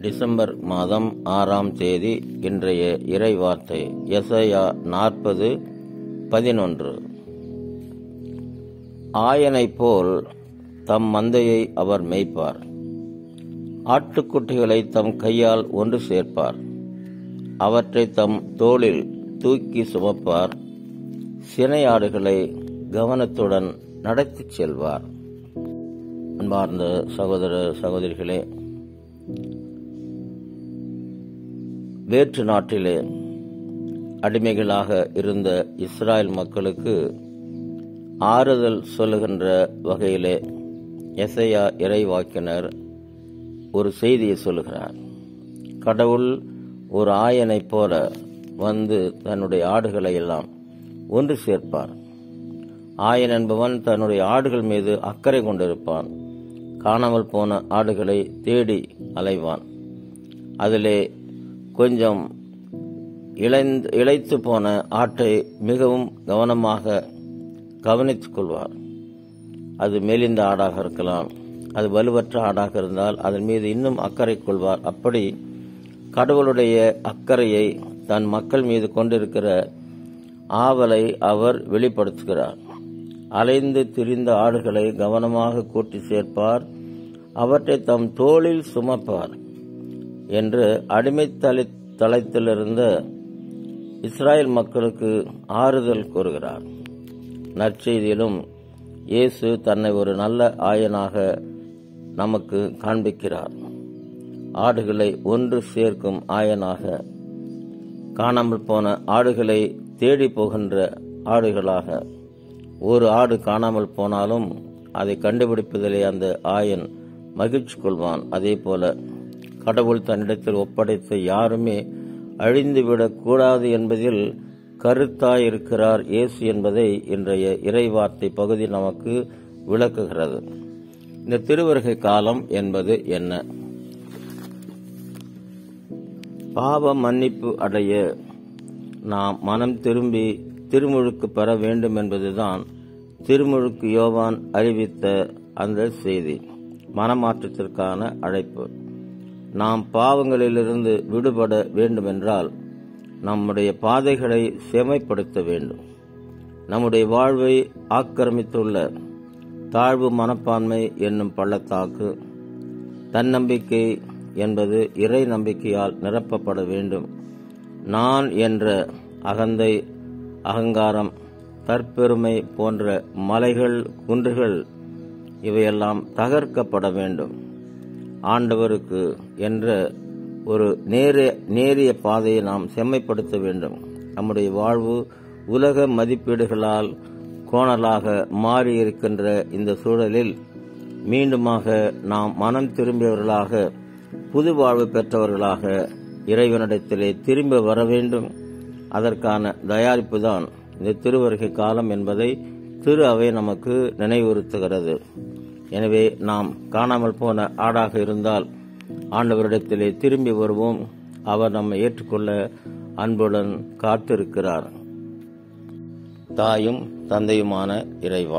December மாதம் ஆறாம் தேதி இன்றைய இறை வார்த்தை எசையா நாற்பது பதினொன்று ஆயனைப் போல் தம் மந்தையை அவர் மேய்ப்பார் ஆட்டுக்குட்டிகளை தம் கையால் ஒன்று சேர்ப்பார் அவற்றை தம் தோளில் தூக்கி சுமப்பார் சினையாடுகளை கவனத்துடன் நடத்திச் செல்வார் அன்பார்ந்த சகோதர சகோதரிகளே வேற்று நாட்டிலே அடிமைகளாக இருந்த இஸ்ராயல் மக்களுக்கு ஆறுதல் சொல்லுகின்ற வகையிலே எசையா இறைவாக்கினர் ஒரு செய்தியை சொல்லுகிறார் கடவுள் ஒரு ஆயனைப் போல வந்து தன்னுடைய ஆடுகளை எல்லாம் ஒன்று சேர்ப்பார் ஆயன் என்பவன் தன்னுடைய ஆடுகள் மீது அக்கறை கொண்டிருப்பான் காணாமல் போன ஆடுகளை தேடி அலைவான் அதிலே கொஞ்சம் இளைந்து இழைத்து போன ஆட்டை மிகவும் கவனமாக கவனித்துக் கொள்வார் அது மெலிந்த ஆடாக இருக்கலாம் அது வலுவற்ற ஆடாக இருந்தால் அதன் மீது இன்னும் அக்கறை கொள்வார் அப்படி கடவுளுடைய அக்கறையை தன் மக்கள் மீது கொண்டிருக்கிற ஆவலை அவர் வெளிப்படுத்துகிறார் அலைந்து திரிந்த ஆடுகளை கவனமாக கூட்டி சேர்ப்பார் அவற்றை தம் தோளில் சுமப்பார் என்று அடிமை தலை தளத்திலிருந்த இஸ்ராயல் மக்களுக்கு ஆறுதல் கூறுகிறார் நற்செய்தியிலும் இயேசு தன்னை ஒரு நல்ல ஆயனாக நமக்கு காண்பிக்கிறார் ஆடுகளை ஒன்று சேர்க்கும் ஆயனாக காணாமல் போன ஆடுகளை தேடி போகின்ற ஆடுகளாக ஒரு ஆடு காணாமல் போனாலும் அதை கண்டுபிடிப்பதிலே அந்த ஆயன் மகிழ்ச்சி கொள்வான் அதே போல கடவுள் தன்னிடத்தில் ஒப்படைத்த யாருமே அழிந்துவிடக் கூடாது என்பதில் கருத்தாயிருக்கிறார் இயேசு என்பதை இன்றைய இறைவார்த்தை பகுதி நமக்கு விளக்குகிறது இந்த திருவருகை காலம் என்பது என்ன பாவ மன்னிப்பு அடைய நாம் மனம் திரும்பி திருமுழுக்கு பெற வேண்டும் என்பதுதான் திருமுழுக்கு யோவான் அறிவித்த அந்த செய்தி மனமாற்றத்திற்கான அழைப்பு நாம் பாவங்களிலிருந்து விடுபட வேண்டுமென்றால் நம்முடைய பாதைகளை செமைப்படுத்த வேண்டும் நம்முடைய வாழ்வை ஆக்கிரமித்துள்ள தாழ்வு மனப்பான்மை என்னும் பள்ளத்தாக்கு தன்னம்பிக்கை என்பது இறை நம்பிக்கையால் நிரப்பப்பட வேண்டும் நான் என்ற அகந்தை அகங்காரம் தற்பெருமை போன்ற மலைகள் குன்றுகள் இவையெல்லாம் தகர்க்கப்பட வேண்டும் ஆண்டவருக்கு என்ற ஒரு நேரிய நேரிய பாதையை நாம் செம்மைப்படுத்த வேண்டும் நம்முடைய வாழ்வு உலக மதிப்பீடுகளால் கோணலாக மாறியிருக்கின்ற இந்த சூழலில் மீண்டுமாக நாம் மனம் திரும்பியவர்களாக புது வாழ்வு பெற்றவர்களாக இறைவனிடத்திலே திரும்ப வர வேண்டும் அதற்கான தயாரிப்பு தான் இந்த திருவருகை காலம் என்பதை திரு அவை நமக்கு நினைவுறுத்துகிறது எனவே நாம் காணாமல் போன ஆடாக இருந்தால் ஆண்டவரிடத்திலே திரும்பி வருவோம் அவர் நம்மை ஏற்றுக்கொள்ள அன்புடன் காத்திருக்கிறார் தாயும் தந்தையுமான இறைவா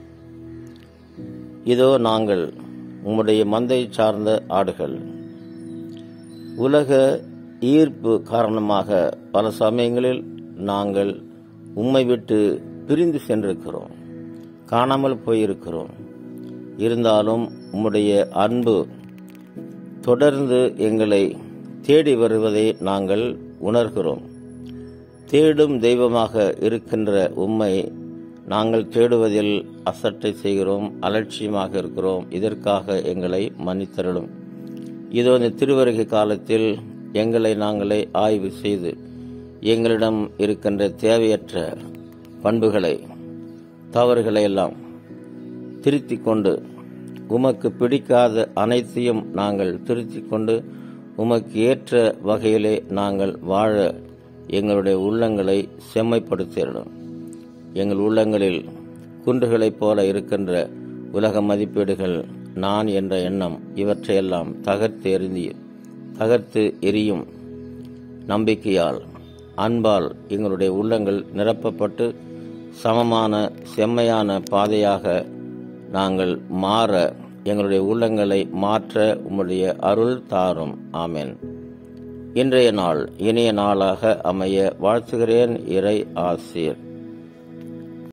இதோ நாங்கள் உம்முடைய மந்தை சார்ந்த ஆடுகள் உலக ஈர்ப்பு காரணமாக பல சமயங்களில் நாங்கள் உம்மை விட்டு பிரிந்து சென்றிருக்கிறோம் காணாமல் போயிருக்கிறோம் இருந்தாலும் உம்முடைய அன்பு தொடர்ந்து எங்களை தேடி வருவதை நாங்கள் உணர்கிறோம் தேடும் தெய்வமாக இருக்கின்ற உம்மை நாங்கள் தேடுவதில் அசட்டை செய்கிறோம் அலட்சியமாக இருக்கிறோம் இதற்காக எங்களை மன்னித்தருளும் இதோ இந்த திருவருகை காலத்தில் எங்களை நாங்களே ஆய்வு செய்து எங்களிடம் இருக்கின்ற தேவையற்ற பண்புகளை தவறுகளை எல்லாம் திருத்திக் கொண்டு உமக்கு பிடிக்காத அனைத்தையும் நாங்கள் திருத்திக் கொண்டு உமக்கு ஏற்ற வகையிலே நாங்கள் வாழ எங்களுடைய உள்ளங்களை செம்மைப்படுத்திடணும் எங்கள் உள்ளங்களில் குன்றுகளைப் போல இருக்கின்ற உலக மதிப்பீடுகள் நான் என்ற எண்ணம் இவற்றையெல்லாம் தகர்த்து எறிந்தி தகர்த்து எரியும் நம்பிக்கையால் அன்பால் எங்களுடைய உள்ளங்கள் நிரப்பப்பட்டு சமமான செம்மையான பாதையாக நாங்கள் மாற எங்களுடைய உள்ளங்களை மாற்ற உம்முடைய அருள் தாரும் ஆமென் இன்றைய நாள் இனிய நாளாக அமைய வாழ்த்துகிறேன் இறை ஆசீர்